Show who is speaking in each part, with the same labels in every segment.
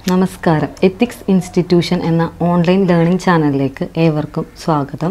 Speaker 1: നമസ്കാരം ethics institution എന്ന online learning ചാനലിലേക്ക് ഏവർക്കും സ്വാഗതം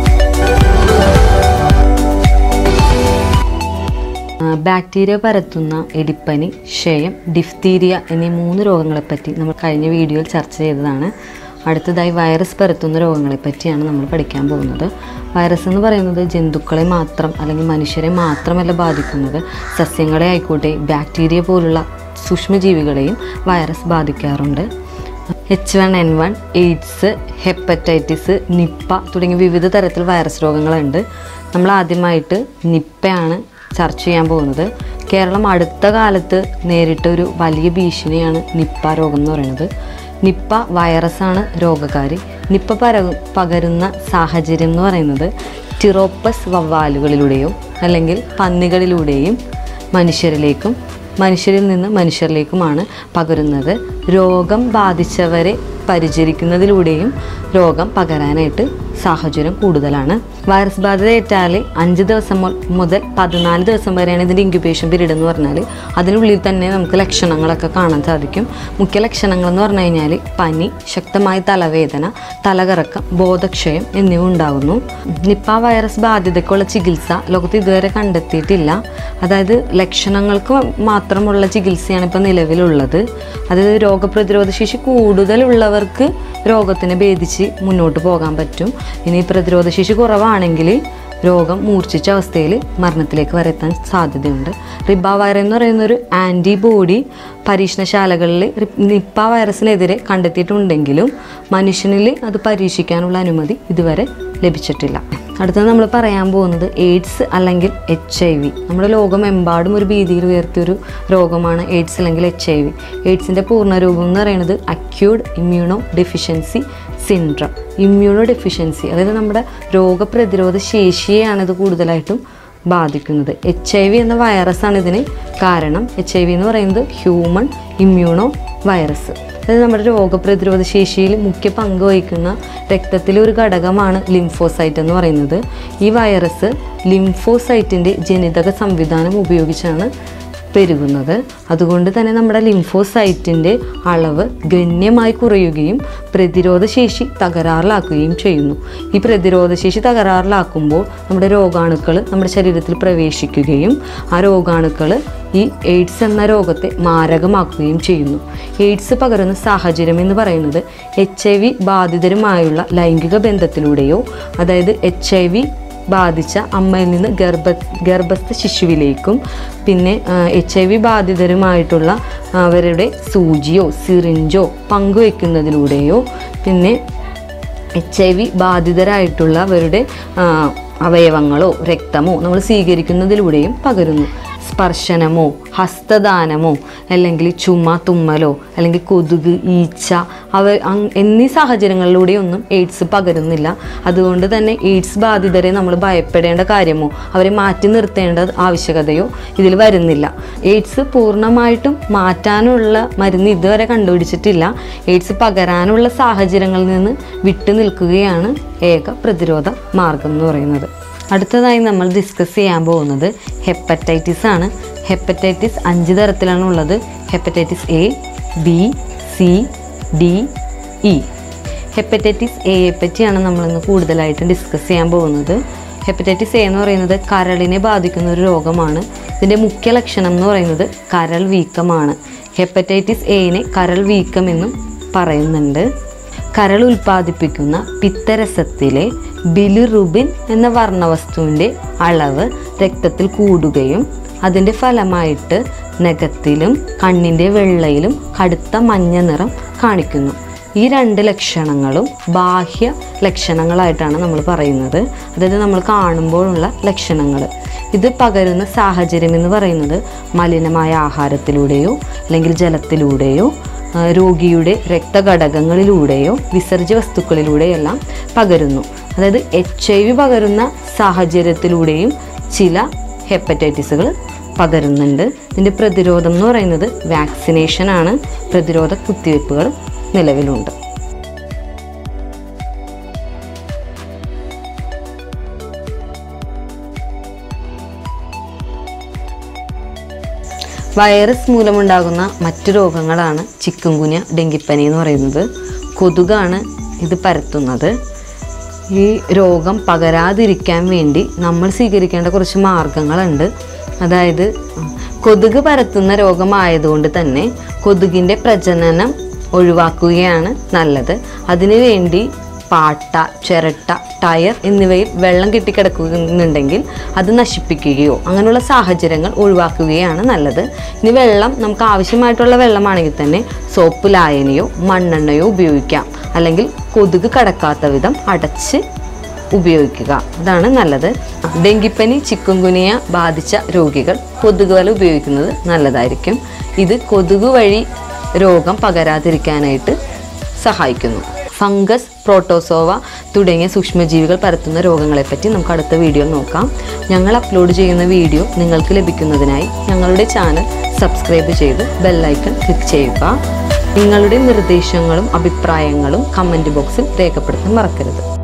Speaker 1: ആ, ബാക്ടീരിയ പരത്തുന്ന എലിപ്പനി ക്ഷയം ഡിഫ്തീരിയ എന്നീ മൂന്ന് രോഗങ്ങളെപ്പറ്റി നമ്മൾ കഴിഞ്ഞ വീഡിയോയിൽ ചർച്ച ചെയ്തതാണ് അടുത്തതായി വൈറസ് പരത്തുന്ന രോഗങ്ങളെ പറ്റിയാണ് നമ്മൾ പഠിക്കാൻ പോകുന്നത് വൈറസ് എന്ന് പറയുന്നത് ജന്തുക്കളെ മാത്രം അല്ലെങ്കിൽ മനുഷ്യരെ മാത്രമല്ല ബാധിക്കുന്നത് സസ്യങ്ങളെ ആയിക്കോട്ടെ ബാക്ടീരിയ പോലുള്ള സൂക്ഷ്മജീവികളെയും വൈറസ് ബാധിക്കാറുണ്ട് H one N one AIDS hepatitis Nipah തുടങ്ങിയ വിവിധ തരത്തിൽ വൈറസ് രോഗങ്ങളുണ്ട് നമ്മൾ ആദ്യമായിട്ട് നിപ്പയാണ് ചർച്ച ചെയ്യാൻ പോകുന്നത് കേരളം അടുത്ത കാലത്ത് നേരിട്ട ഒരു വലിയ ഭീഷണിയാണ് നിപ്പ രോഗം എന്ന് പറയുന്നത് നിപ്പ വൈറസാണ് രോഗകാരി നിപ്പ പര പകരുന്ന സാഹചര്യം എന്ന് പറയുന്നത് ടിറോപ്പസ് വവ്വാലുകളിലൂടെയോ അല്ലെങ്കിൽ പന്നികളിലൂടെയും മനുഷ്യരിലേക്കും മനുഷ്യരിൽ നിന്ന് മനുഷ്യരിലേക്കുമാണ് പകരുന്നത് രോഗം ബാധിച്ചവരെ പരിചരിക്കുന്നതിലൂടെയും രോഗം പകരാനായിട്ട് സാഹചര്യം കൂടുതലാണ് വൈറസ് ബാധിത ഏറ്റാൽ അഞ്ച് ദിവസം മു- മുതൽ പതിനാല് ദിവസം വരെയാണ് ഇതിൻ്റെ ഇൻക്യുബേഷൻ പീരീഡ് എന്ന് പറഞ്ഞാൽ അതിനുള്ളിൽ തന്നെ നമുക്ക് ലക്ഷണങ്ങളൊക്കെ കാണാൻ സാധിക്കും മുഖ്യ ലക്ഷണങ്ങൾ എന്ന് പറഞ്ഞു കഴിഞ്ഞാൽ പനി ശക്തമായ തലവേദന തലകറക്കം ബോധക്ഷയം എന്നിവ ഉണ്ടാകുന്നു നിപ്പ വൈറസ് ബാധിതയ്ക്കുള്ള ചികിത്സ ലോകത്ത് ഇതുവരെ കണ്ടെത്തിയിട്ടില്ല അതായത് ലക്ഷണങ്ങൾക്ക് മാത്രമുള്ള ചികിത്സയാണ് ഇപ്പോൾ നിലവിലുള്ളത് അതായത് രോഗപ്രതിരോധ ശേഷി കൂടുതലുള്ളവർക്ക് രോഗത്തിനെ ഭേദിച്ച് മുന്നോട്ട് പോകാൻ പറ്റും ഇനി പ്രതിരോധ ശേഷി കുറവാണെങ്കിൽ രോഗം മൂർച്ഛിച്ച അവസ്ഥയിൽ മരണത്തിലേക്ക് വരെ എത്താൻ സാധ്യതയുണ്ട് റിബ വൈറസ് എന്ന് പറയുന്ന ഒരു ആൻറ്റിബോഡി പരീക്ഷണശാലകളിൽ റി- നിപ്പ വൈറസിനെതിരെ കണ്ടെത്തിയിട്ടുണ്ടെങ്കിലും മനുഷ്യനിൽ അത് പരീക്ഷിക്കാനുള്ള അനുമതി ഇതുവരെ ലഭിച്ചിട്ടില്ല അടുത്തത് നമ്മൾ പറയാൻ പോകുന്നത് എയ്ഡ്സ് അല്ലെങ്കിൽ എച്ച് ഐ വി നമ്മുടെ ലോകമെമ്പാടും ഒരു ഭീതിയിൽ ഉയർത്തിയൊരു രോഗമാണ് എയ്ഡ്സ് അല്ലെങ്കിൽ എച്ച് ഐ വി എയ്ഡ്സിൻ്റെ പൂർണ്ണരൂപം എന്ന് പറയുന്നത് acquired immunodeficiency syndrome immunodeficiency അതായത് നമ്മുടെ രോഗപ്രതിരോധ ശേഷിയെയാണ് ഇത് കൂടുതലായിട്ടും ബാധിക്കുന്നത് എച്ച് ഐ വി എന്ന വൈറസാണ് ഇതിന് കാരണം എച്ച് ഐ വി എന്ന് പറയുന്നത് ഹ്യൂമൺ ഇമ്മ്യൂണോ വൈറസ് അതായത് നമ്മുടെ രോഗപ്രതിരോധ ശേഷിയിൽ മുഖ്യ പങ്ക് വഹിക്കുന്ന രക്തത്തിലെ ഒരു ഘടകമാണ് ലിംഫോസൈറ്റ് എന്ന് പറയുന്നത് ഈ വൈറസ് ലിംഫോസൈറ്റിൻ്റെ ജനിതക സംവിധാനം ഉപയോഗിച്ചാണ് പെരുകുന്നത് അതുകൊണ്ട് തന്നെ നമ്മുടെ ലിംഫോസൈറ്റിൻ്റെ അളവ് ഗണ്യമായി കുറയുകയും പ്രതിരോധശേഷി തകരാറിലാക്കുകയും ചെയ്യുന്നു ഈ പ്രതിരോധശേഷി തകരാറിലാക്കുമ്പോൾ നമ്മുടെ രോഗാണുക്കൾ നമ്മുടെ ശരീരത്തിൽ പ്രവേശിക്കുകയും ആ രോഗാണുക്കൾ ഈ എയ്ഡ്സ് എന്ന രോഗത്തെ മാരകമാക്കുകയും ചെയ്യുന്നു എയ്ഡ്സ് പകരുന്ന സാഹചര്യം എന്ന് പറയുന്നത് എച്ച് ഐ വി ബാധിതരുമായുള്ള ലൈംഗിക ബന്ധത്തിലൂടെയോ അതായത് എച്ച് ഐ വി ബാധിച്ച അമ്മയിൽ നിന്ന് ഗർഭ ഗർഭസ്ഥ ശിശുവിലേക്കും പിന്നെ എച്ച് ഐ വി ബാധിതരുമായിട്ടുള്ള അവരുടെ സൂചിയോ സിറിഞ്ചോ പങ്കുവെക്കുന്നതിലൂടെയോ പിന്നെ എച്ച് ഐ വി ബാധിതരായിട്ടുള്ളവരുടെ ആ, അവയവങ്ങളോ രക്തമോ നമ്മൾ സ്വീകരിക്കുന്നതിലൂടെയും പകരുന്നു സ്പർശനമോ ഹസ്തദാനമോ അല്ലെങ്കിൽ ചുമ തുമ്മലോ അല്ലെങ്കിൽ കൊതുക് ഈച്ച അവ അങ് എന്നീ സാഹചര്യങ്ങളിലൂടെയൊന്നും എയ്ഡ്സ് പകരുന്നില്ല അതുകൊണ്ട് തന്നെ എയ്ഡ്സ് ബാധിതരെ നമ്മൾ ഭയപ്പെടേണ്ട കാര്യമോ അവരെ മാറ്റി നിർത്തേണ്ട ആവശ്യകതയോ ഇതിൽ വരുന്നില്ല എയ്ഡ്സ് പൂർണ്ണമായിട്ടും മാറ്റാനുള്ള മരുന്ന് ഇതുവരെ കണ്ടുപിടിച്ചിട്ടില്ല എയ്ഡ്സ് പകരാനുള്ള സാഹചര്യങ്ങളിൽ നിന്ന് വിട്ടു നിൽക്കുകയാണ് ഏക പ്രതിരോധ മാർഗം എന്ന് പറയുന്നത് അടുത്തതായി നമ്മൾ ഡിസ്കസ് ചെയ്യാൻ പോകുന്നത് ഹെപ്പറ്റൈറ്റിസ് ആണ് ഹെപ്പറ്റൈറ്റിസ് അഞ്ച് തരത്തിലാണ് ഉള്ളത് hepatitis A B C D E hepatitis എയെ പറ്റിയാണ് നമ്മളിന്ന് കൂടുതലായിട്ട് ഡിസ്കസ് ചെയ്യാൻ പോകുന്നത് ഹെപ്പറ്റൈറ്റിസ് എ എന്ന് പറയുന്നത് കരളിനെ ബാധിക്കുന്ന ഒരു രോഗമാണ് ഇതിൻ്റെ മുഖ്യ ലക്ഷണം എന്ന് പറയുന്നത് കരൾ വീക്കമാണ് ഹെപ്പറ്റൈറ്റിസ് എയിനെ കരൾ വീക്കം എന്നും പറയുന്നുണ്ട് കരൾ ഉൽപ്പാദിപ്പിക്കുന്ന പിത്തരസത്തിലെ ബിലിറുബിൻ എന്ന വർണ്ണവസ്തുവിൻ്റെ അളവ് രക്തത്തിൽ കൂടുകയും അതിൻ്റെ ഫലമായിട്ട് നഖത്തിലും കണ്ണിൻ്റെ വെള്ളയിലും കടുത്ത മഞ്ഞ നിറം കാണിക്കുന്നു ഈ രണ്ട് ലക്ഷണങ്ങളും ബാഹ്യ ലക്ഷണങ്ങളായിട്ടാണ് നമ്മൾ പറയുന്നത് അതായത് നമ്മൾ കാണുമ്പോഴുള്ള ലക്ഷണങ്ങൾ ഇത് പകരുന്ന സാഹചര്യം എന്ന് പറയുന്നത് മലിനമായ ആഹാരത്തിലൂടെയോ അല്ലെങ്കിൽ ജലത്തിലൂടെയോ ആ, രോഗിയുടെ രക്തഘടകങ്ങളിലൂടെയോ വിസർജ്യ വസ്തുക്കളിലൂടെയെല്ലാം പകരുന്നു അതായത് എച്ച് ഐ വി പകരുന്ന സാഹചര്യത്തിലൂടെയും ചില ഹെപ്പറ്റൈറ്റിസുകൾ പകരുന്നുണ്ട് ഇതിൻ്റെ പ്രതിരോധം എന്ന് പറയുന്നത് വാക്സിനേഷനാണ് പ്രതിരോധ കുത്തിവയ്പ്പുകൾ നിലവിലുണ്ട് വൈറസ് മൂലമുണ്ടാകുന്ന മറ്റു രോഗങ്ങളാണ് ചിക്കുൻകുനിയ ഡെങ്കിപ്പനി എന്ന് പറയുന്നത് കൊതുകാണ് ഇത് പരത്തുന്നത് ഈ രോഗം പകരാതിരിക്കാൻ വേണ്ടി നമ്മൾ സ്വീകരിക്കേണ്ട കുറച്ച് മാർഗങ്ങളുണ്ട് അതായത് കൊതുക് പരത്തുന്ന രോഗമായതുകൊണ്ട് തന്നെ കൊതുകിൻ്റെ പ്രജനനം ഒഴിവാക്കുകയാണ് നല്ലത് അതിനുവേണ്ടി പാട്ട ചിരട്ട ടയർ എന്നിവയിൽ വെള്ളം കെട്ടിക്കിടക്കുന്നുണ്ടെങ്കിൽ അത് നശിപ്പിക്കുകയോ അങ്ങനെയുള്ള സാഹചര്യങ്ങൾ ഒഴിവാക്കുകയാണ് നല്ലത് ഇനി വെള്ളം നമുക്ക് ആവശ്യമായിട്ടുള്ള വെള്ളമാണെങ്കിൽ തന്നെ സോപ്പ് ലായനിയോ മണ്ണെണ്ണയോ ഉപയോഗിക്കാം അല്ലെങ്കിൽ കൊതുക് കടക്കാത്ത വിധം അടച്ച് ഉപയോഗിക്കുക അതാണ് നല്ലത് ഡെങ്കിപ്പനി ചിക്കുൻകുനിയ ബാധിച്ച രോഗികൾ കൊതുക് വല ഉപയോഗിക്കുന്നത് നല്ലതായിരിക്കും ഇത് കൊതുക് വഴി രോഗം പകരാതിരിക്കാനായിട്ട് സഹായിക്കുന്നു ഫംഗസ് പ്രോട്ടോസോവ തുടങ്ങിയ സൂക്ഷ്മജീവികൾ പരത്തുന്ന രോഗങ്ങളെപ്പറ്റി നമുക്ക് അടുത്ത വീഡിയോ നോക്കാം ഞങ്ങൾ അപ്ലോഡ് ചെയ്യുന്ന വീഡിയോ നിങ്ങൾക്ക് ലഭിക്കുന്നതിനായി ഞങ്ങളുടെ ചാനൽ സബ്സ്ക്രൈബ് ചെയ്ത് ബെല്ലൈക്കൺ ക്ലിക്ക് ചെയ്യുക നിങ്ങളുടെ നിർദ്ദേശങ്ങളും അഭിപ്രായങ്ങളും കമൻറ്റ് ബോക്സിൽ രേഖപ്പെടുത്താൻ മറക്കരുത്